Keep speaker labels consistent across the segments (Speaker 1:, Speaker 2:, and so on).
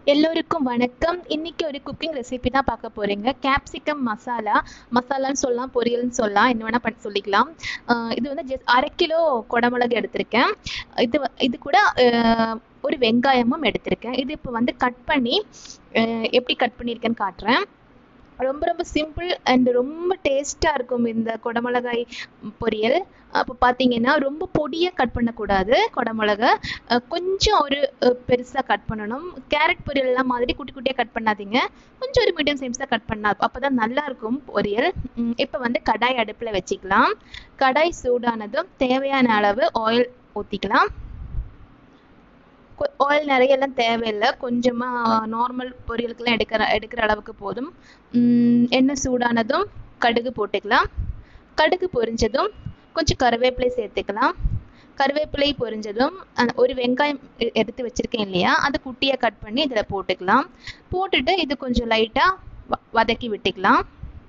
Speaker 1: எல்லோருக்கும் வணக்கம் இன்னைக்கு ஒரு குக்கிங் ரெசிபி தான் பார்க்க போறீங்க கேப்சிகம் மசாலா மசாலான்னு சொல்லலாம் பொரியல்னு சொல்லலாம் என்ன வேணா பண்ணி சொல்லிக்கலாம் அஹ் இது வந்து ஜஸ்ட் அரை கிலோ குடமிளகு எடுத்திருக்கேன் இது வ- இது கூட அஹ், ஒரு வெங்காயமும் எடுத்திருக்கேன் இது இப்போ வந்து கட் பண்ணி அஹ், எப்படி கட் பண்ணியிருக்கேன்னு காட்டுறேன் ரொம்ப ரொம்ப சிம்பிள் அண்ட் ரொம்ப டேஸ்ட்டாக இருக்கும் இந்த குடமிளகாய் பொரியல் அப்போ பார்த்தீங்கன்னா ரொம்ப பொடியாக கட் பண்ணக்கூடாது குடமிளகை அஹ் கொஞ்சம் ஒரு பெருசாக கட் பண்ணணும் கேரட் பொரியல் எல்லாம் மாதிரி குட்டி குட்டியாக கட் பண்ணாதீங்க கொஞ்சம் ஒரு மீடியம் சைஸாக கட் பண்ணா அப்போ தான் நல்லா இருக்கும் பொரியல் இப்போ வந்து கடாய் அடுப்பில் வச்சுக்கலாம் கடாய் சூடானதும் தேவையான அளவு ஆயில் ஊற்றிக்கலாம் ஆயில் நிறைய எல்லாம் தேவையில்லை கொஞ்சமாக நார்மல் பொரியலுக்கெல்லாம் எடுக்கிற எடுக்கிற அளவுக்கு போதும் உம் எண்ணெய் சூடானதும் கடுகு போட்டுக்கலாம் கடுகு பொரிஞ்சதும் கொஞ்சம் கருவேப்பிலை சேர்த்துக்கலாம் கருவேப்பிலை பொரிஞ்சதும் அஹ், ஒரு வெங்காயம் எ- எடுத்து வச்சிருக்கேன் இல்லையா அது குட்டியாக கட் பண்ணி இதில் போட்டுக்கலாம் போட்டுட்டு இது கொஞ்சம் லைட்டாக வதக்கி விட்டுக்கலாம்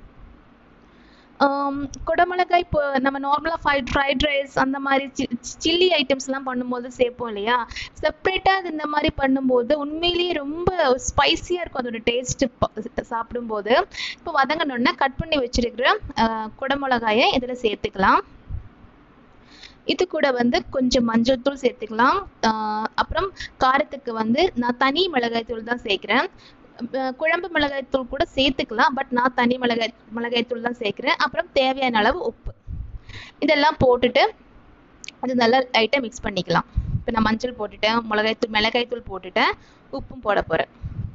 Speaker 1: ஆம், குடமிளகாய் இப்போ நம்ம நார்மலாக ஃப்ரைட் ஃப்ரைட் ரைஸ் அந்த மாதிரி சில்லி ஐட்டம்ஸ்லாம் பண்ணும்போது சேர்ப்போம் இல்லையா செப்பரேட்டாக அது இந்த மாதிரி பண்ணும்போது உண்மையிலேயே ரொம்ப ஸ்பைசியாக இருக்கும் அதோட டேஸ்ட்டு சாப்பிடும்போது இப்போ வதங்கினோடனே கட் பண்ணி வச்சிருக்கிற ஆஹ், குடமிளகாயை இதில் சேர்த்துக்கலாம் இது கூட வந்து கொஞ்சம் மஞ்சள் தூள் சேர்த்துக்கலாம் ஆஹ், அப்புறம் காரத்துக்கு வந்து நான் தனி மிளகாய் தூள் தான் சேர்க்குறேன் அஹ் குழம்பு மிளகாய் தூள் கூட சேர்த்துக்கலாம் பட் நான் தனி மிளகாய் மிளகாய் தூள் தான் சேர்க்குறேன் அப்புறம் தேவையான அளவு உப்பு இதெல்லாம் போட்டுட்டு அது நல்லா லைட்டாக மிக்ஸ் பண்ணிக்கலாம் இப்போ நான் மஞ்சள் போட்டுட்டேன் மிளகாய் தூள் மிளகாய் தூள் போட்டுட்டேன் உப்பும் போட போகிறேன்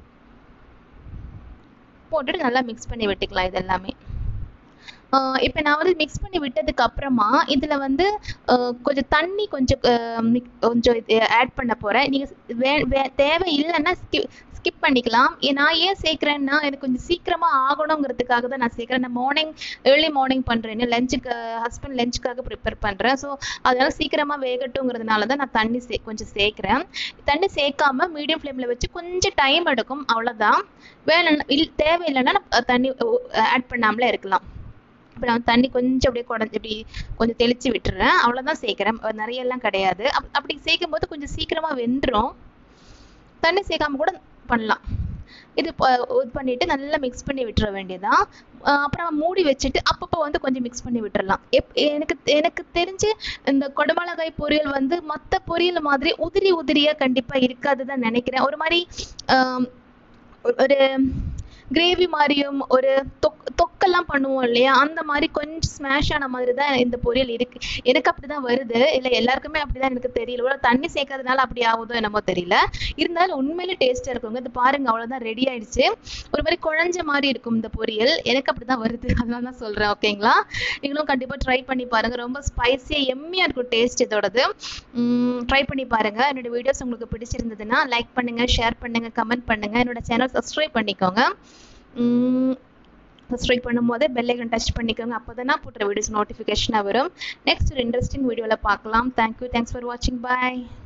Speaker 1: போட்டுட்டு நல்லா மிக்ஸ் பண்ணி விட்டுக்கலாம் இது எல்லாமே இப்போ நான் வந்து மிக்ஸ் பண்ணி விட்டதுக்கு அப்புறமா இதில் வந்து ஆஹ் கொஞ்சம் தண்ணி கொஞ்சம் ஆஹ் mix- கொஞ்சம் ஆட் பண்ண போகிறேன் நீங்கள் வே வே தேவை இல்லைன்னா ஸ்கிப் ஸ்கிப் பண்ணிக்கலாம் ஏ- நான் ஏன் சேர்க்குறேன்னா எனக்கு கொஞ்சம் சீக்கிரமாக ஆகணுங்கிறதுக்காக தான் நான் சேர்க்குறேன் நான் மார்னிங் ஏர்லி மார்னிங் பண்ணுறேன் லஞ்சுக்கு ஹஸ்பண்ட் லஞ்சுக்காக ப்ரிப்பேர் பண்ணுறேன் ஸோ அதனால சீக்கிரமாக வேகட்டுங்கிறதுனால தான் நான் தண்ணி சே கொஞ்சம் சேர்க்குறேன் தண்ணி சேர்க்காம மீடியம் ஃப்ளேமில் வச்சு கொஞ்சம் டைம் எடுக்கும் அவ்வளோதான் வேணும்னா இல் தேவையில்லைன்னா நான் தண்ணி ஆட் பண்ணாமலே இருக்கலாம் இப்போ நான் தண்ணி கொஞ்சம் அப்படியே குடஞ்சி இப்படி கொஞ்சம் தெளிச்சு விட்டுறேன் அவ்வளோதான் சேர்க்குறேன் அஹ் நிறைய எல்லாம் கிடையாது அப் அப்படி சேர்க்கும் போது கொஞ்சம் சீக்கிரமாக வெந்துடும் தண்ணி சேர்க்காம கூட பண்ணலாம் இது ப- இது பண்ணிட்டு நல்லா மிக்ஸ் பண்ணி விட்டுற வேண்டியதான் அஹ் அப்புறம் மூடி வச்சுட்டு அப்பப்போ வந்து கொஞ்சம் மிக்ஸ் பண்ணி விட்டுறலாம் எப் எனக்கு எனக்கு தெரிஞ்சு இந்த கொடமிளகாய் பொரியல் வந்து மற்ற பொரியல் மாதிரி உதிரி உதிரியா கண்டிப்பா இருக்காதுதான் நினைக்கிறேன் ஒரு மாதிரி ஆம், ஒரு- ஒரு கிரேவி மாதிரியும் ஒரு தொக் தொக்கெல்லாம் பண்ணுவோம் இல்லையா அந்த மாதிரி கொஞ்சம் ஸ்மாஷ் ஆன மாதிரி தான் இந்த பொரியல் இருக்கு எனக்கு அப்படிதான் வருது இல்லை எல்லாருக்குமே அப்படிதான் எனக்கு தெரியல ஒரு தண்ணி சேர்க்கறதுனால அப்படி ஆகுதோ என்னமோ தெரியல இருந்தாலும் உண்மையிலே டேஸ்டா இருக்குங்க இது பாருங்க அவ்வளவுதான் ரெடி ஆயிடுச்சு ஒரு மாதிரி குழஞ்ச மாதிரி இருக்கும் இந்த பொரியல் எனக்கு அப்படிதான் வருது அதனால தான் சொல்றேன் ஓகேங்களா நீங்களும் கண்டிப்பா ட்ரை பண்ணி பாருங்க ரொம்ப ஸ்பைசியா எம்மியா இருக்கும் டேஸ்ட் இதோடது ட்ரை பண்ணி பாருங்க என்னோட வீடியோஸ் உங்களுக்கு பிடிச்சிருந்ததுன்னா லைக் பண்ணுங்க ஷேர் பண்ணுங்க கமெண்ட் பண்ணுங்க என்னோட சேனல் சப்ஸ்கிரைப் பண்ணிக்கோங்க சப்ஸ்கிரைப் பண்ணும்போது பெல் ஐக்கன் டச் பண்ணிக்கோங்க அப்போ தான் நான் போடுற வீடியோஸ் நோட்டிஃபிகேஷனாக வரும் நெக்ஸ்ட் ஒரு இன்ட்ரெஸ்டிங் வீடியோவில் பார்க்கலாம் தேங்க்யூ தேங்க்ஸ் ஃபார் வாட்சிங் பாய்